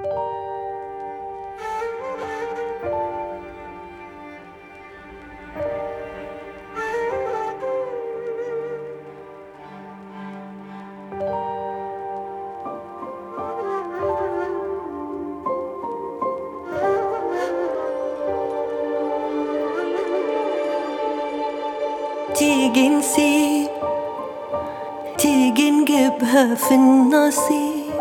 تيجي نسيب تيجي نجيبها في النصيب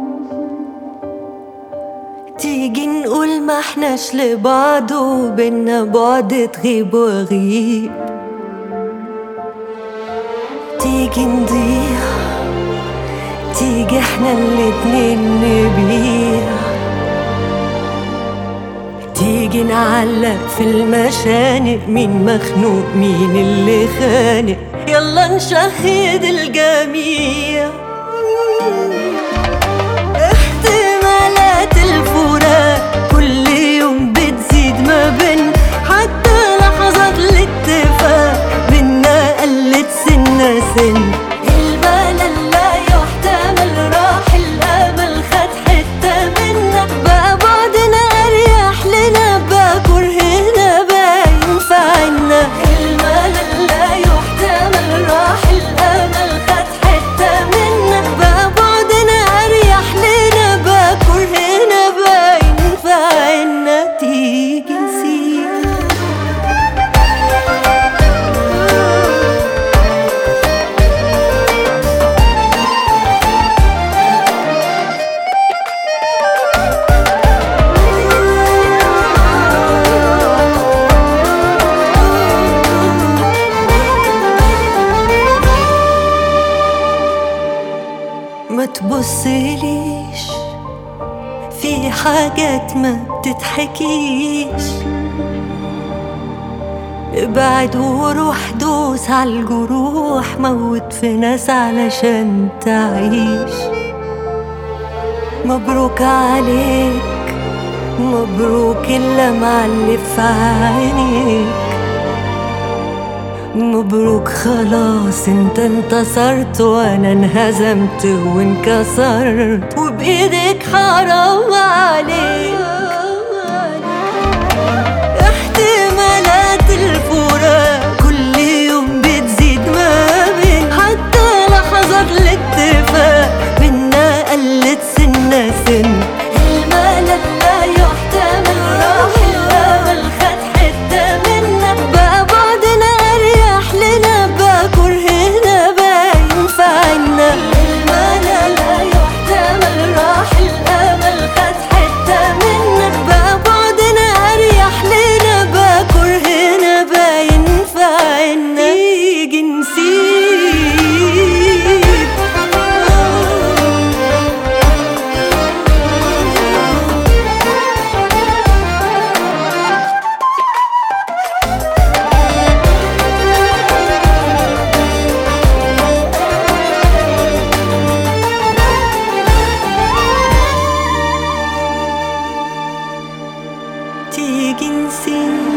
تيجي نقول ما احناش لبعض وبينا بعد تغيب وغيب تيجي نضيع تيجي احنا الاتنين نبيع تيجي نعلق في المشانق مين مخنوق مين اللي خانق يلا نشهد الجميع احتمالات الفراق كل يوم بتزيد ما بين حتى لحظات الاتفاق بينا قلت سنة سن الملل لا يحتمل راح الامل خد حتة منا بقى بعدنا اريح لنا بقى كرهنا باين في عنا الملل لا يحتمل راح الامل خد حتة منا بقى بعدنا اريح لنا بقى كرهنا باين في عنا تيجي نسيب ما تبصليش في حاجات ما بتتحكيش ابعد وروح دوس عالجروح موت في ناس علشان تعيش مبروك عليك مبروك اللي معلف عينيك مبروك خلاص انت انتصرت وانا انهزمت وانكسرت وبايدك حرام عليك احتمالات الفراق كل يوم بتزيد ما بين حتى لحظات الاتفاق بينا قلت سنة سن الملل لا يحتمل راح الامل خد حتة منا بقى بعدنا اريح لنا بقى كرهنا باين في عنا الملل لا يحتمل راح الامل خد حتة منا بقى بعدنا اريح لنا بقى كرهنا باين في عنا تيجي نسيب تيجي نسيب